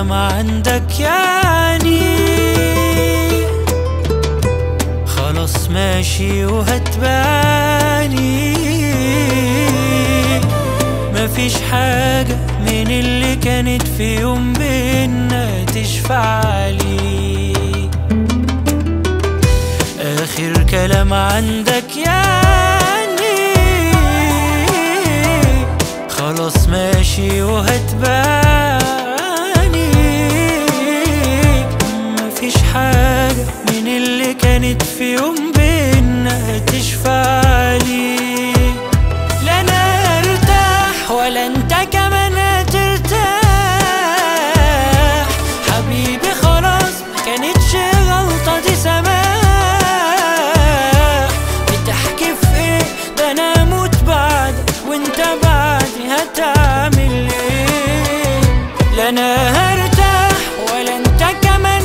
كلام عندك يعني خلاص ماشي وهتباني مفيش حاجة من اللي كانت في يوم بينا تشفعلي آخر كلام عندك يعني خلاص ماشي وهتباني مفيش حاجة من اللي كانت في يوم بينا تشفعلي لا انا ارتاح ولا انت كمان هترتاح حبيبي خلاص ما كانتش غلطة دي سماح بتحكي في ايه ده انا اموت بعدك وانت بعدي هتعمل ايه لا انا هرتاح ولا انت كمان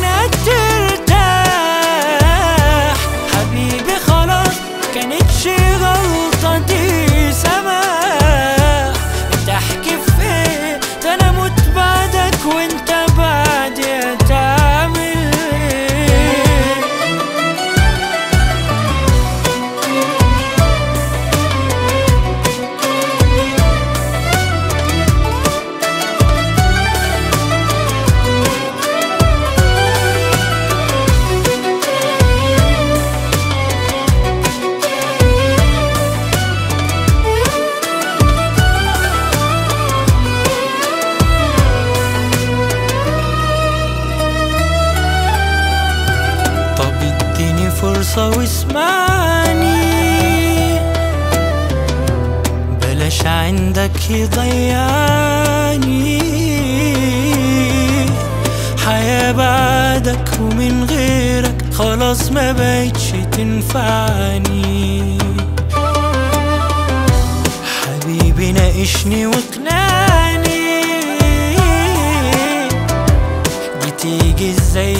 هترتاح حبيبي خلاص ما كانتش غلطة دي سماح بتحكي في ايه ده انا اموت بعدك وانت بعدي هتعمل ايه طب اديني فرصة واسمعني بلاش عندك يضيعني حياة بعدك ومن غيرك خلاص ما بقتش تنفعني حبيبي ناقشني واقنعني بتيجي ازاي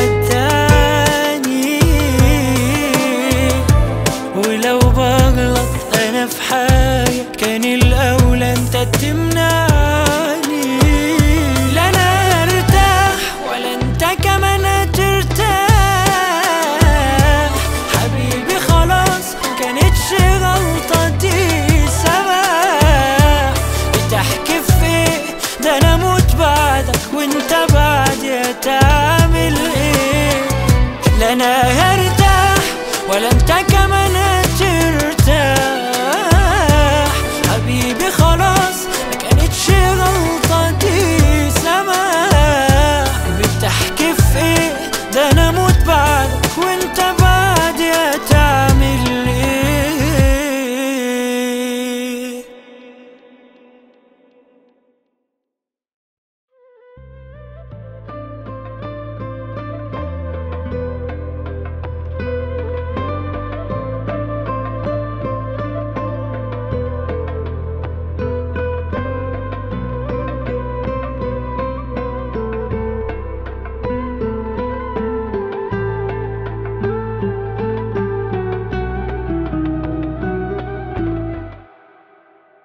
توداني ولو بغلط انا في حاجة كان الاولى انت تمنعني لا انا ارتاح ولا انت كمان هترتاح حبيبي خلاص ما كانتش غلطة دي سماح بتحكي في ايه ده انا اموت بعدك وانت بعدي هتعمل ايه لا انا